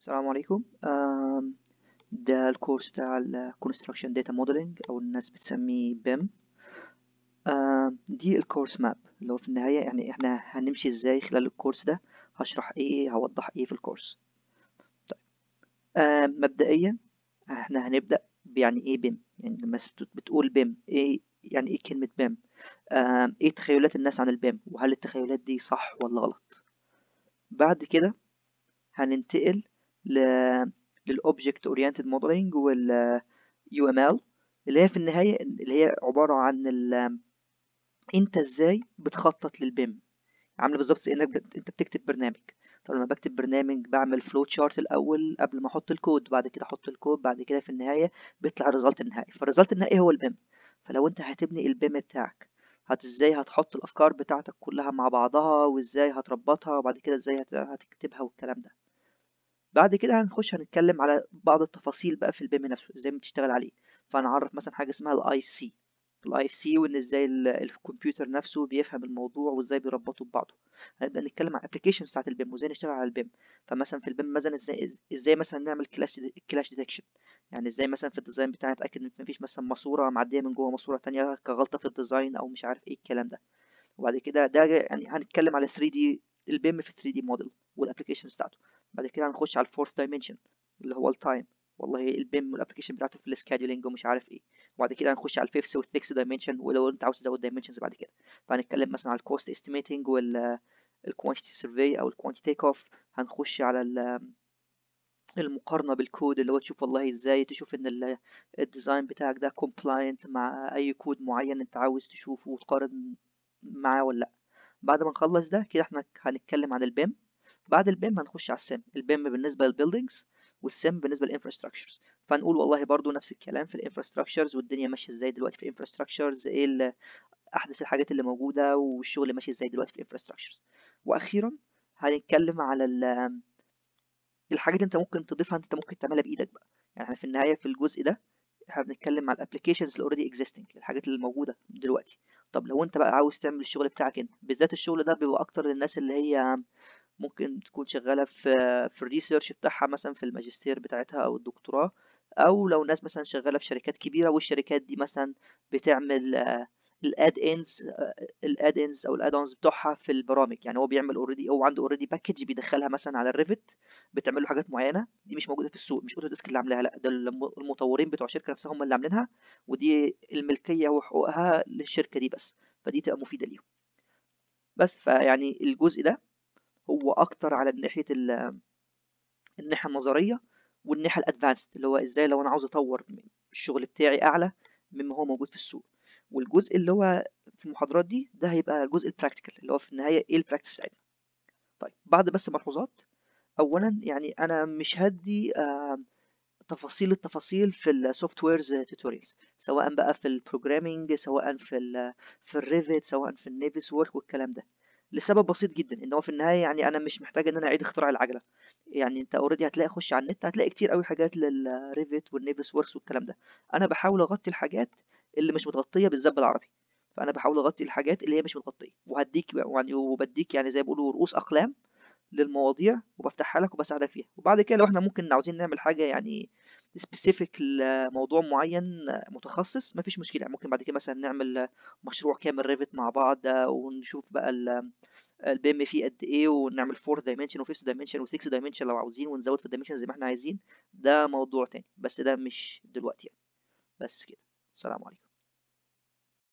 السلام عليكم آم، ده الكورس بتاع ال Construction Data Modeling أو الناس بتسميه BIM آم، دي الكورس ماب اللي هو في النهاية يعني احنا هنمشي ازاي خلال الكورس ده هشرح ايه هوضح ايه في الكورس طيب آم، مبدئيا احنا هنبدأ بيعني ايه BIM يعني لما بت- بتقول BIM ايه يعني ايه كلمة BIM آم، ايه تخيلات الناس عن البيم وهل التخيلات دي صح ولا غلط بعد كده هننتقل ل للأوبجكت أورينتد موديلنج وال UML اللي هي في النهاية اللي هي عبارة عن ال أنت إزاي بتخطط للبيم عاملة بالظبط زي إنك بت... أنت بتكتب برنامج طب لما بكتب برنامج بعمل فلو تشارت الأول قبل ما أحط الكود بعد كده أحط الكود بعد كده في النهاية بيطلع الريزلت النهائي فالريزلت النهائي هو البيم فلو أنت هتبني البيم بتاعك هت ازاي هتحط الافكار بتاعتك كلها مع بعضها وازاي هتربطها وبعد كده ازاي هت... هتكتبها والكلام ده بعد كده هنخش هنتكلم على بعض التفاصيل بقى في البيم نفسه ازاي بتشتغل عليه فهنعرف مثلا حاجه اسمها الاي اف سي الاي اف سي وان ازاي ال- الكمبيوتر نفسه بيفهم الموضوع وازاي بيربطه ببعضه هنبدا نتكلم عن الابلكيشنز بتاعت البيم وازاي نشتغل على البيم فمثلا في البيم مثلا ازاي ازاي مثلا نعمل كلاش كلاش ديتكشن يعني ازاي مثلا في الديزاين بتاعنا نتاكد ان مفيش مثلا ماسوره معديه من جوه ماسوره تانية كغلطه في الديزاين او مش عارف ايه الكلام ده وبعد كده ده يعني هنتكلم على 3 دي البيم في 3 دي موديل والابلكيشنز بتاعته بعد كده هنخش على الفورث دايمنشن اللي هو التايم والله البيم والابلكيشن بتاعته في السكادولينج ومش عارف ايه وبعد كده هنخش على الفيفث والسكس دايمنشن ولو انت عاوز تزود دايمنشنز بعد كده فهنتكلم مثلا على الكوست استيميتنج وال الكوانتيتي سيرفي او الكوانتيتي تيك اوف هنخش على ال- المقارنة بالكود اللي هو تشوف والله ازاي تشوف ان ال- الديزاين بتاعك ده compliant مع اي كود معين انت عاوز تشوفه وتقارن معاه ولا لا بعد ما نخلص ده كده احنا هنتكلم عن البيم بعد البيم هنخش على السيم البيم بالنسبة للبيلدينجز والسيم بالنسبة للانفراستراكشرز فنقول والله برضو نفس الكلام في الانفراستراكشرز والدنيا ماشية ازاي دلوقتي في الانفراستراكشرز ايه ال- احدث الحاجات اللي موجودة والشغل ماشي ازاي دلوقتي في الانفراستراكشرز واخيرا هنتكلم على ال- الحاجات اللي انت ممكن تضيفها انت ممكن تعملها بايدك بقى يعني احنا في النهاية في الجزء ده احنا بنتكلم على الابلكيشنز اللي اوريدي اكزيستنج الحاجات اللي موجودة دلوقتي طب لو انت بقى عاوز تعمل الشغل بتاعك انت بالذات الشغل ده بيبقى اكتر للناس اللي هي ممكن تكون شغالة في في الريسيرش بتاعها مثلا في الماجستير بتاعتها أو الدكتوراه أو لو ناس مثلا شغالة في شركات كبيرة والشركات دي مثلا بتعمل الاد انز الاد انز او الاد اونز بتوعها في البرامج يعني هو بيعمل اوريدي هو عنده اوريدي باكج بيدخلها مثلا على الريفت بتعمل له حاجات معينه دي مش موجوده في السوق مش اوتوديسك اللي عاملاها لا ده الم- المطورين بتوع الشركه نفسها هم اللي عاملينها ودي الملكيه وحقوقها للشركه دي بس فدي تبقى مفيده ليهم بس فيعني الجزء ده هو اكتر على ناحيه ال- الناحيه النظريه والناحيه الادفانسد اللي هو ازاي لو انا عاوز اطور من الشغل بتاعي اعلى مما هو موجود في السوق والجزء اللي هو في المحاضرات دي ده هيبقى الجزء البراكتيكال اللي هو في النهايه ايه البراكتس بتاعتنا طيب بعد بس ملحوظات اولا يعني انا مش هدي آه، تفاصيل التفاصيل في السوفت ويرز توتوريالز سواء بقى في البروجرامينج سواء في ال في الريفت سواء في النيفس وورك والكلام ده لسبب بسيط جدا ان هو في النهايه يعني انا مش محتاج ان انا اعيد اختراع العجله يعني انت اوريدي هتلاقي خش على النت هتلاقي كتير قوي حاجات للريفت والنيفس ووركس والكلام ده انا بحاول اغطي الحاجات اللي مش متغطيه بالذات بالعربي فانا بحاول اغطي الحاجات اللي هي مش متغطيه وهديك يعني وبديك يعني زي ما بيقولوا رؤوس اقلام للمواضيع وبفتحها لك وبساعدك فيها وبعد كده لو احنا ممكن عاوزين نعمل حاجه يعني سبيسيفيك لموضوع معين متخصص مفيش مشكله يعني ممكن بعد كده مثلا نعمل مشروع كامل ريفت مع بعض ونشوف بقى ال- البيم فيه قد ايه ونعمل فورث دايمنشن وفيفث دايمنشن وسكس دايمنشن لو عاوزين ونزود في الدايمنشن زي ما احنا عايزين ده موضوع تاني بس ده مش دلوقتي يعني بس كده السلام عليكم